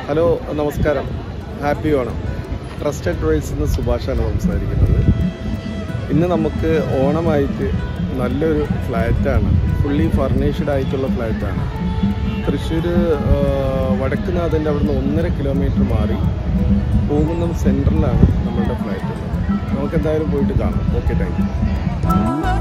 Hello നമസ്കാരം happy Onam trusted trades നിന്ന് സുഭാഷാണ് സംസാരിക്കുന്നത് ഇന്ന് നമുക്ക് ഓണമായിട്ട് നല്ലൊരു ഫ്ലാറ്റാണ് ഫുള്ളി ഫർണിഷ്ഡ് ആയിട്ടുള്ള ഫ്ലാറ്റാണ് തൃശ്ശൂർ വടക്കുനാഥൻ്റെ അവിടുന്ന് ഒന്നര കിലോമീറ്റർ മാറി പോകുന്ന സെൻറ്ററിലാണ് നമ്മളുടെ ഫ്ലാറ്റ് ഉള്ളത് നമുക്ക് എന്തായാലും പോയിട്ട് കാണാം ഓക്കെ താങ്ക് യു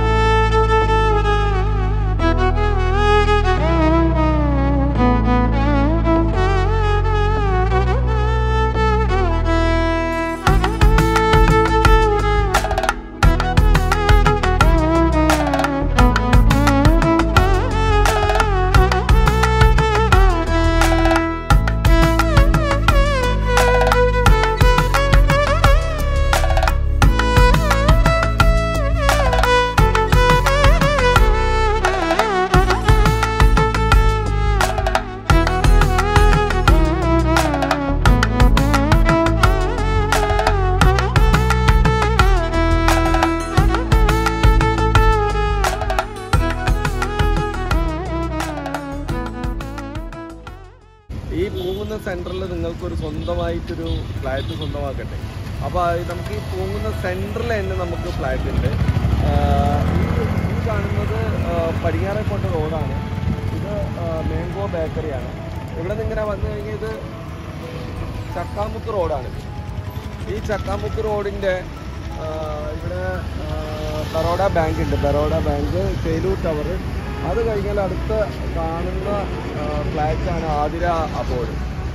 ഈ പോകുന്ന സെൻറ്ററിൽ നിങ്ങൾക്കൊരു സ്വന്തമായിട്ടൊരു ഫ്ലാറ്റ് സ്വന്തമാക്കട്ടെ അപ്പോൾ നമുക്ക് ഈ പോകുന്ന സെൻറ്ററിൽ തന്നെ നമുക്ക് ഫ്ലാറ്റ് ഉണ്ട് ആഹ് ഈ ഈ കാണുന്നത് ആഹ് പടിഞ്ഞാറേക്കോട്ട റോഡാണ് ഇത് ആഹ് മാംഗോ ബേക്കറിയാണ് ഇവിടെ നിന്ന് ഇങ്ങനെ വന്നു കഴിഞ്ഞാൽ ഇത് ചക്കാമുക്ക് റോഡാണ് ഈ ചക്കാമുക്ക് റോഡിൻ്റെ ഇവിടെ ആഹ് ബറോഡ ബാങ്ക് ഉണ്ട് ബറോഡ ബാങ്ക് ചേലൂർ ടവർ അത് കഴിഞ്ഞാൽ അടുത്ത കാണുന്ന ഫ്ലാറ്റാണ് ആതിര അബോർഡ്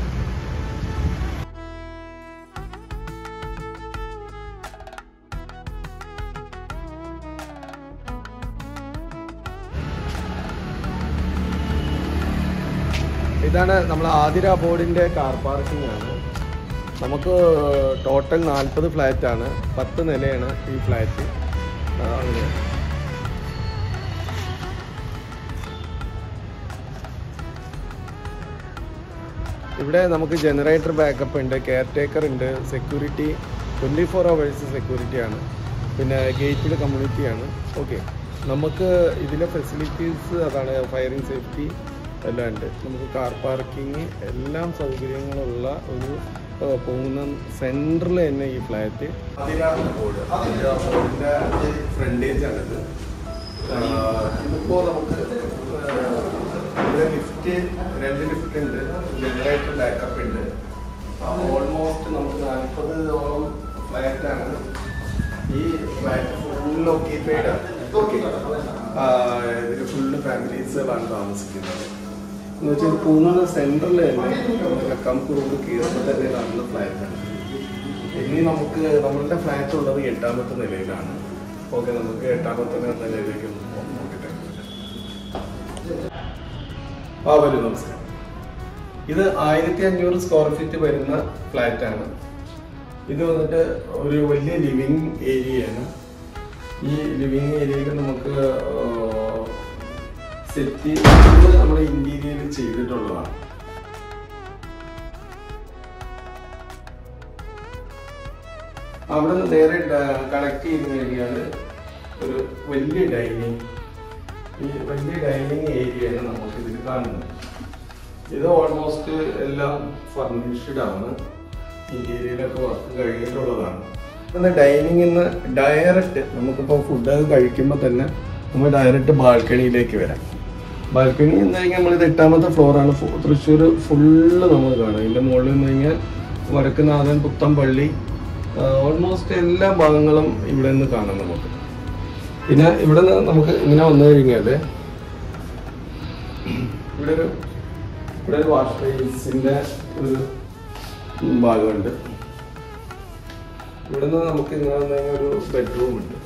ഇതാണ് നമ്മൾ ആതിര ബോർഡിൻ്റെ കാർ പാർക്കിംഗ് ആണ് നമുക്ക് ടോട്ടൽ നാൽപ്പത് ഫ്ലാറ്റ് ആണ് പത്ത് നിലയാണ് ഈ ഫ്ലാറ്റ് ആ, അങ്ങനെ ഇവിടെ നമുക്ക് ജനറേറ്റർ ബാക്കപ്പ് ഉണ്ട് കെയർ ടേക്കർ ഉണ്ട് security twenty four hours security ആണ് പിന്നെ ഗേറ്റഡ് കമ്മ്യൂണിറ്റിയാണ് ഓക്കെ നമുക്ക് ഇതിലെ ഫെസിലിറ്റീസ് അതാണ് ഫയറിംഗ് സേഫ്റ്റി എല്ലാം ഉണ്ട് നമുക്ക് കാർ പാർക്കിംഗ് എല്ലാം സൗകര്യങ്ങളുള്ള ഒരു ആ, പോകുന്ന സെൻറ്ററിൽ തന്നെ ഈ ഫ്ലാറ്റ് ബോർഡ് ബോർഡിൻ്റെ ഫ്രണ്ടേജ് ആണിത് ഇതിപ്പോൾ നമുക്ക് ഇവിടെ ലിഫ്റ്റ് രണ്ട് ലിഫ്റ്റ് ഉണ്ട് ജനറേറ്റർ ബാക്കപ്പ് ഉണ്ട് ഓൾമോസ്റ്റ് നമുക്ക് നാൽപ്പതോളം ഫ്ലാറ്റ് ആണ് ഈ ഫ്ലാറ്റ് ഫുൾ ഓക്കിയപ്പൈഡ് ആണ് ഓക്കെ ഇതിൽ ഫുള്ള് ഫാമിലീസുകളാണ് താമസിക്കുന്നത് എന്ന് വെച്ചാൽ പൂന്നാട് സെൻട്രൽ തന്നെ കക്കാമുക്ക് റോഡ് കീഴത്ത് തന്നെ കാണുന്ന ഫ്ലാറ്റാണ് ഇനി നമുക്ക് നമ്മളുടെ ഫ്ലാറ്റ് ഉള്ളത് എട്ടാമത്തെ നിലയിലാണ് ഓക്കെ നമുക്ക് എട്ടാമത്തെ നിലയിലേക്ക് ഒന്ന് പോകാം. നോക്കട്ടെ ആ വരൂ നമസ്കാരം ഇത് ആയിരത്തി അഞ്ഞൂറ് സ്ക്വയർ ഫീറ്റ് വരുന്ന ഫ്ലാറ്റ് ആണ് ഇത് വന്നിട്ട് ഒരു വലിയ ലിവിങ് ഏരിയയാണ് ഈ ലിവിങ് ഏരിയയിൽ നമുക്ക് സെറ്റ് നമ്മുടെ ഇന്റീരിയർ ചെയ്തിട്ടുള്ളതാണ് അവിടെ നിന്ന് നേരെ കണക്ട് ചെയ്ത് കഴിഞ്ഞാൽ ഒരു വലിയ ഡൈനിങ് ഈ വലിയ ഡൈനിങ് ഏരിയയാണ് നമുക്ക് ഇതിൽ കാണുന്നത് ഇത് ഓൾമോസ്റ്റ് എല്ലാം ഫർണിഷ്ഡ് ആണ് ഇന്റീരിയലൊക്കെ വർക്ക് കഴിഞ്ഞിട്ടുള്ളതാണ് പിന്നെ ഡൈനിങ്ങിൽ നിന്ന് ഡയറക്റ്റ് നമുക്കിപ്പോൾ ഫുഡ് കഴിക്കുമ്പോൾ തന്നെ നമ്മൾ ഡയറക്റ്റ് ബാൽക്കണിയിലേക്ക് വരാം ബാൽക്കണി എന്ന് കഴിഞ്ഞാൽ നമ്മൾ ഇത് എട്ടാമത്തെ ഫ്ലോറാണ് തൃശ്ശൂർ ഫുള്ള് നമ്മൾ കാണാം ഇതിൻ്റെ മുകളിൽ നിന്ന് കഴിഞ്ഞാൽ വടക്കുനാഥൻ പുത്തമ്പള്ളി ഓൾമോസ്റ്റ് എല്ലാ ഭാഗങ്ങളും ഇവിടെ നിന്ന് കാണാം നമുക്ക് പിന്നെ ഇവിടെ നിന്ന് നമുക്ക് ഇങ്ങനെ വന്നു കഴിഞ്ഞാൽ ഇവിടെ ഒരു ഇവിടെ ഒരു വാഷ് ബേസിന്റെ ഒരു ഭാഗമുണ്ട് ഇവിടെ നിന്ന് നമുക്ക് ഇങ്ങനെ വന്നു കഴിഞ്ഞാൽ ഒരു ബെഡ്റൂം ഉണ്ട്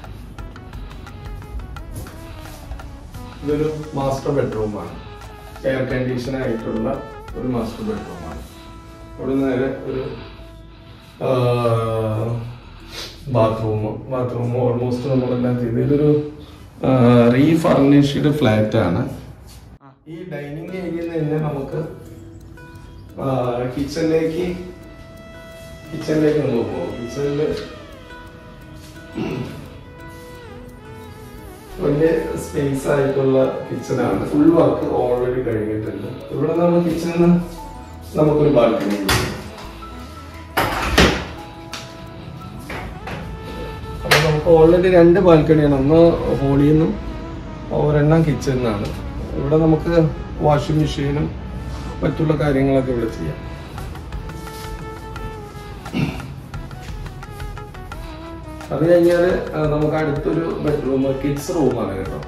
ഇതൊരു മാസ്റ്റർ ബെഡ്റൂമാണ് എയർ കണ്ടീഷൻ ആയിട്ടുള്ള ഒരു മാസ്റ്റർ ബെഡ്റൂമാണ് ഇവിടെ നേരെ ഒരു ബാത്റൂം ബാത്റൂം ഓൾമോസ്റ്റ് നമ്മളെല്ലാം ചെയ്ത് ഇതൊരു റീഫർണിഷ്ഡ് ഫ്ലാറ്റ് ആണ് ഈ ഡൈനിങ് ഏരിയയിൽ തന്നെ നമുക്ക് കിച്ചണിലേക്ക് കിച്ചണിലേക്ക് നമുക്ക് പോകാം കിച്ചണിൽ വലിയ സ്പേസ് ആയിട്ടുള്ള കിച്ചണാണ് ഫുൾ വർക്ക് ഓൾറെഡി കഴിഞ്ഞിട്ടുണ്ട് ഇവിടെ നമ്മൾ കിച്ചണിൽ നമുക്കൊരു ബാൽക്കണി ഉണ്ട് അപ്പൊ നമുക്ക് ഓൾറെഡി രണ്ട് ബാൽക്കണിയാണ് ഒന്ന് ഹോളിൽ നിന്നും ഒരെണ്ണം കിച്ചണിൽ നിന്നാണ് ഇവിടെ നമുക്ക് വാഷിംഗ് മെഷീനും മറ്റുള്ള കാര്യങ്ങളൊക്കെ ഇവിടെ ചെയ്യാം അത് കഴിഞ്ഞാൽ നമുക്ക് അടുത്തൊരു ബെഡ്റൂം കിഡ്സ് റൂമാണ് കേട്ടോ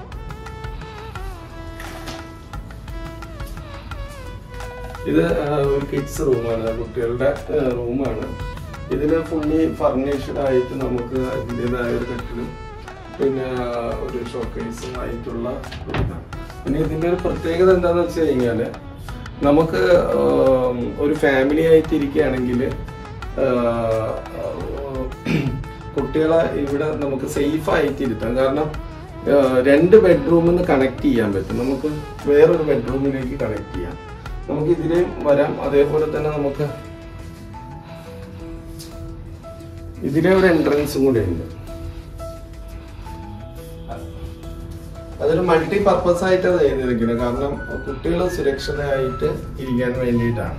ഇത് ആ, ഒരു കിഡ്സ് റൂമാണ് കുട്ടികളുടെ റൂമാണ് ഇതിന് ഫുള്ളി ഫർണിഷ്ഡ് ആയിട്ട് നമുക്ക് അതിൻ്റെതായ ഒരു കട്ടിലും പിന്നെ ഒരു ഷോക്കേസും ആയിട്ടുള്ള ഒരു ഇതാണ് പിന്നെ ഇതിൻ്റെ ഒരു പ്രത്യേകത എന്താണെന്ന് വെച്ച് കഴിഞ്ഞാൽ നമുക്ക് ആം, ഒരു ഫാമിലി ആയിട്ട് ഇരിക്കുകയാണെങ്കിൽ കുട്ടികളെ ഇവിടെ നമുക്ക് സേഫ് ആയിട്ട് ഇരുത്താം കാരണം ആ, രണ്ട് ബെഡ്റൂമിൽ നിന്ന് കണക്ട് ചെയ്യാൻ പറ്റും നമുക്ക് വേറൊരു ബെഡ്റൂമിലേക്ക് കണക്ട് ചെയ്യാം നമുക്ക് ഇതിലേയും വരാം അതേപോലെ തന്നെ നമുക്ക് ഇതിലെ ഒരു എൻട്രൻസും കൂടെ ഉണ്ട് അതൊരു മൾട്ടി പർപ്പസ് ആയിട്ടാണ് ചെയ്തിരിക്കുന്നത് കാരണം കുട്ടികൾ സുരക്ഷിതമായിട്ട് ഇരിക്കാൻ വേണ്ടിയിട്ടാണ്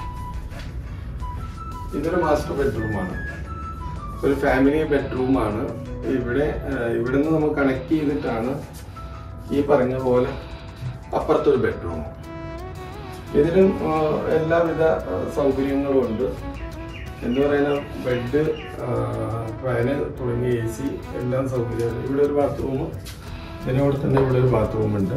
ഇതൊരു മാസ്റ്റർ ബെഡ്റൂമാണ് ഒരു ഫാമിലി ബെഡ്റൂമാണ് ഇവിടെ ആ, ഇവിടുന്ന് നമുക്ക് കണക്ട് ചെയ്തിട്ടാണ് ഈ പറഞ്ഞ പോലെ അപ്പുറത്തൊരു ബെഡ്റൂം ഇതിനും ആ, എല്ലാവിധ ആ, സൗകര്യങ്ങളും ഉണ്ട് എന്ന് പറയുന്ന ബെഡ് ഫാന് തുടങ്ങിയ എ സി എല്ലാം സൗകര്യമാണ് ഇവിടെ ഒരു ബാത്റൂം ഇതിനോട് തന്നെ ഇവിടെ ഒരു ബാത്റൂം ഉണ്ട്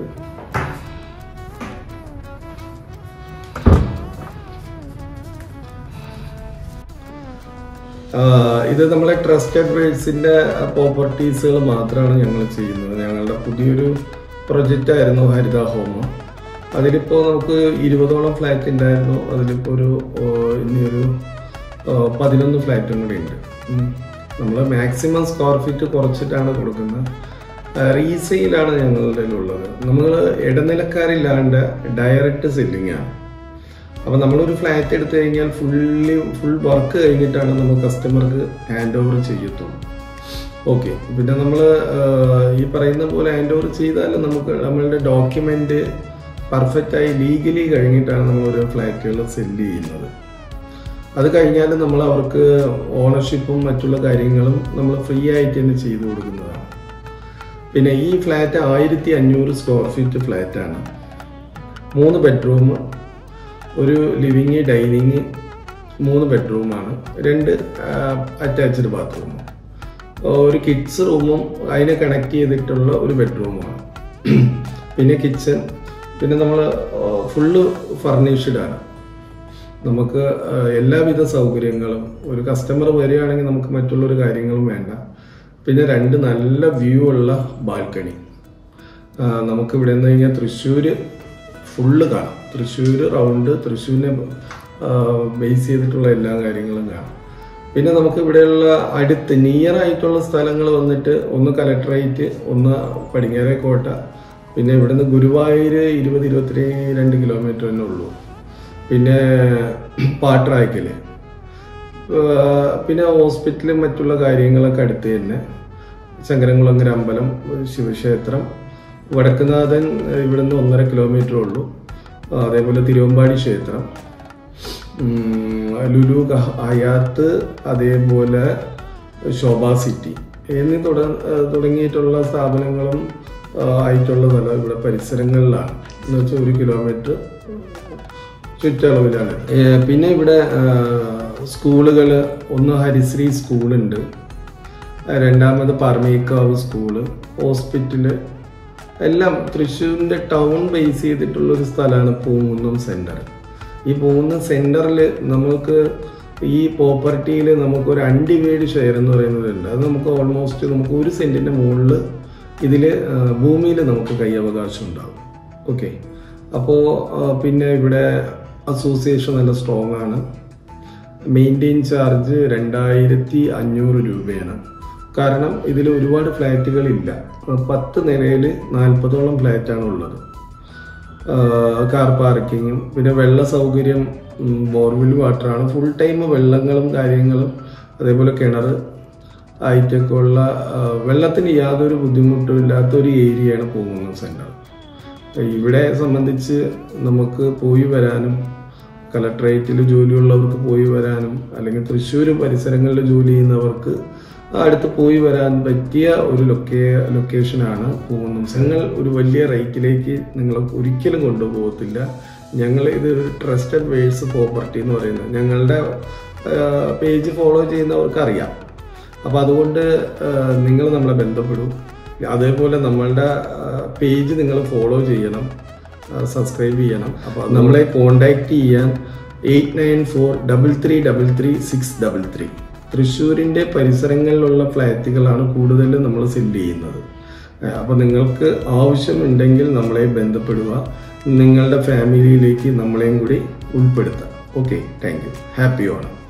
ആഹ് ഇത് നമ്മളെ ട്രസ്റ്റഡ് ബേഴ്സിന്റെ പ്രോപ്പർട്ടീസുകൾ മാത്രമാണ് ഞങ്ങൾ ചെയ്യുന്നത് ഞങ്ങളുടെ പുതിയൊരു പ്രൊജക്റ്റ് ആയിരുന്നു ഹരിത ഹോം അതിലിപ്പോൾ നമുക്ക് ഇരുപതോളം ഫ്ലാറ്റ് ഉണ്ടായിരുന്നു അതിലിപ്പോൾ ഒരു ഓ, ഇനി ഒരു ഓ, പതിനൊന്ന് ഫ്ലാറ്റും കൂടി ഉണ്ട് നമ്മൾ മാക്സിമം സ്ക്വയർ ഫീറ്റ് കുറച്ചിട്ടാണ് കൊടുക്കുന്നത് റീസെയിലാണ് ഞങ്ങളുടെ ഉള്ളത് നമ്മൾ ഇടനിലക്കാരില്ലാണ്ട് ഡയറക്റ്റ് സെല്ലിംഗ് ആണ് അപ്പോൾ നമ്മളൊരു ഫ്ലാറ്റ് എടുത്തു കഴിഞ്ഞാൽ ഫുള്ളി ഫുൾ വർക്ക് കഴിഞ്ഞിട്ടാണ് നമ്മൾ കസ്റ്റമർക്ക് ഹാൻഡ് ഓവർ ചെയ്യത്തുള്ളൂ ഓക്കെ പിന്നെ നമ്മൾ ഈ പറയുന്ന പോലെ ഹാൻഡ് ഓവർ ചെയ്താൽ നമുക്ക് നമ്മളുടെ ഡോക്യുമെന്റ് പെർഫെക്റ്റ് ആയി ലീഗലി കഴിഞ്ഞിട്ടാണ് നമ്മൾ ഓരോ ഫ്ലാറ്റുകൾ സെല്ല് ചെയ്യുന്നത് അത് കഴിഞ്ഞാൽ നമ്മൾ അവർക്ക് ഓണർഷിപ്പും മറ്റുള്ള കാര്യങ്ങളും നമ്മൾ ഫ്രീ ആയിട്ട് തന്നെ ചെയ്തു കൊടുക്കുന്നതാണ് പിന്നെ ഈ ഫ്ലാറ്റ് ആയിരത്തി അഞ്ഞൂറ് സ്ക്വയർ ഫീറ്റ് ഫ്ലാറ്റാണ് മൂന്ന് ബെഡ്റൂം ഒരു ലിവിങ് ഡൈനിങ് മൂന്ന് ബെഡ്റൂമാണ് രണ്ട് അറ്റാച്ച്ഡ് ബാത്റൂമും ഒരു കിഡ്സ് റൂമും അതിനെ കണക്ട് ചെയ്തിട്ടുള്ള ഒരു ബെഡ്റൂമാണ് പിന്നെ കിച്ചൺ പിന്നെ നമ്മൾ ഫുള്ള് ഫർണിഷ്ഡ് ആണ് നമുക്ക് ആ, എല്ലാവിധ സൗകര്യങ്ങളും ഒരു കസ്റ്റമർ വരികയാണെങ്കിൽ നമുക്ക് മറ്റുള്ളൊരു കാര്യങ്ങളും വേണ്ട പിന്നെ രണ്ട് നല്ല വ്യൂ ഉള്ള ബാൽക്കണി ആ, നമുക്ക് ഇവിടെ നിന്ന് കഴിഞ്ഞാൽ തൃശ്ശൂർ ഫുള്ള് കാണാം തൃശ്ശൂർ റൗണ്ട് തൃശ്ശൂരിനെ ബേസ് ചെയ്തിട്ടുള്ള എല്ലാ കാര്യങ്ങളും കാണാം പിന്നെ നമുക്ക് ഇവിടെയുള്ള അടുത്ത് നിയർ ആയിട്ടുള്ള സ്ഥലങ്ങൾ വന്നിട്ട് ഒന്ന് കലക്ടറേറ്റ് ഒന്ന് പടിഞ്ഞാറേക്കോട്ട പിന്നെ ഇവിടുന്ന് ഗുരുവായൂർ ഇരുപത് ഇരുപത്തി രണ്ട് കിലോമീറ്റർ തന്നെ ഉള്ളൂ പിന്നെ പാട്രായ്ക്കല് ഏഹ് പിന്നെ ഹോസ്പിറ്റലും മറ്റുള്ള കാര്യങ്ങളൊക്കെ അടുത്ത് തന്നെ ശങ്കരംകുളങ്ങര അമ്പലം ശിവക്ഷേത്രം വടക്കുനാഥൻ ഏഹ് ഇവിടുന്ന് ഒന്നര കിലോമീറ്റർ ഉള്ളൂ ആ, അതേപോലെ തിരുവമ്പാടി ക്ഷേത്രം ഉം, ലുലു ഗഹ- ഹയാത്ത് അതേപോലെ ശോഭ സിറ്റി എന്നീ തുട ഏഹ് തുടങ്ങിയിട്ടുള്ള സ്ഥാപനങ്ങളും ആ, ആയിട്ടുള്ള സ്ഥലം ഇവിടെ പരിസരങ്ങളിലാണ് എന്ന് വെച്ചാൽ ഒരു കിലോമീറ്റർ ചുറ്റളവിലാണ് ഏ, പിന്നെ ഇവിടെ സ്കൂളുകൾ ഒന്ന് ഹരിശ്രീ സ്കൂളുണ്ട് രണ്ടാമത് പാർമേക്കാവ് സ്കൂള് ഹോസ്പിറ്റല് എല്ലാം തൃശ്ശൂരിൻ്റെ ടൗൺ ബേസ് ചെയ്തിട്ടുള്ള ഒരു സ്ഥലമാണ് പൂങ്കുന്നം സെൻറ്റർ ഈ പൂങ്കുന്നം സെൻറ്ററിൽ നമുക്ക് ഈ പ്രോപ്പർട്ടിയിൽ നമുക്ക് ഒരു അൺഡിവൈഡ് ഷെയർ എന്ന് പറയുന്നതുണ്ട് അത് നമുക്ക് ഓൾമോസ്റ്റ് നമുക്ക് ഒരു സെൻറ്റിൻ്റെ മുകളിൽ ഇതിൽ ഭൂമിയിൽ നമുക്ക് കൈയവകാശം ഉണ്ടാകും ഓക്കെ അപ്പോൾ പിന്നെ ഇവിടെ അസോസിയേഷൻ നല്ല സ്ട്രോങ് ആണ് മെയിൻറ്റെയിൻ ചാർജ് രണ്ടായിരത്തി അഞ്ഞൂറ് രൂപയാണ് കാരണം ഇതിൽ ഒരുപാട് ഫ്ലാറ്റുകളില്ല പത്ത് നിലയിൽ നാൽപ്പതോളം ഫ്ലാറ്റാണ് ഉള്ളത് കാർ പാർക്കിങ്ങും പിന്നെ വെള്ള സൗകര്യം ബോർവെൽ വാട്ടറാണ് ഫുൾ ടൈം വെള്ളങ്ങളും കാര്യങ്ങളും അതേപോലെ കിണർ ആയിട്ടൊക്കെ ഉള്ള ആ, വെള്ളത്തിന് യാതൊരു ബുദ്ധിമുട്ടും ഇല്ലാത്ത ഒരു ഏരിയയാണ് പൂങ്കുന്നം സെൻറ്റർ ഇവിടെ സംബന്ധിച്ച് നമുക്ക് പോയി വരാനും കളക്ടറേറ്റിൽ ജോലിയുള്ളവർക്ക് പോയി വരാനും അല്ലെങ്കിൽ തൃശ്ശൂർ പരിസരങ്ങളിൽ ജോലി ചെയ്യുന്നവർക്ക് അടുത്ത് പോയി വരാൻ പറ്റിയ ഒരു ലൊക്കേ ലൊക്കേഷനാണ് പൂങ്കുന്നം ഞങ്ങൾ ഒരു വലിയ റേറ്റിലേക്ക് നിങ്ങൾ ഒരിക്കലും കൊണ്ടുപോകത്തില്ല ഞങ്ങൾ ഇത് ഒരു ട്രസ്റ്റഡ് വേഴ്സ് പ്രോപ്പർട്ടി എന്ന് പറയുന്നത് ഞങ്ങളുടെ പേജ് ഫോളോ ചെയ്യുന്നവർക്ക് അറിയാം അപ്പോൾ അതുകൊണ്ട് നിങ്ങൾ നമ്മളെ ബന്ധപ്പെടും അതേപോലെ നമ്മളുടെ പേജ് നിങ്ങൾ ഫോളോ ചെയ്യണം സബ്സ്ക്രൈബ് ചെയ്യണം അപ്പോൾ നമ്മളെ കോണ്ടാക്ട് ചെയ്യാൻ eight nine four double three double three six double three തൃശ്ശൂരിൻ്റെ പരിസരങ്ങളിലുള്ള ഫ്ലാറ്റുകളാണ് കൂടുതലും നമ്മൾ സെല്ല് ചെയ്യുന്നത് അപ്പോൾ നിങ്ങൾക്ക് ആവശ്യമുണ്ടെങ്കിൽ നമ്മളെ ബന്ധപ്പെടുക നിങ്ങളുടെ ഫാമിലിയിലേക്ക് നമ്മളെയും കൂടി ഉൾപ്പെടുത്താം okay thank you happy Onam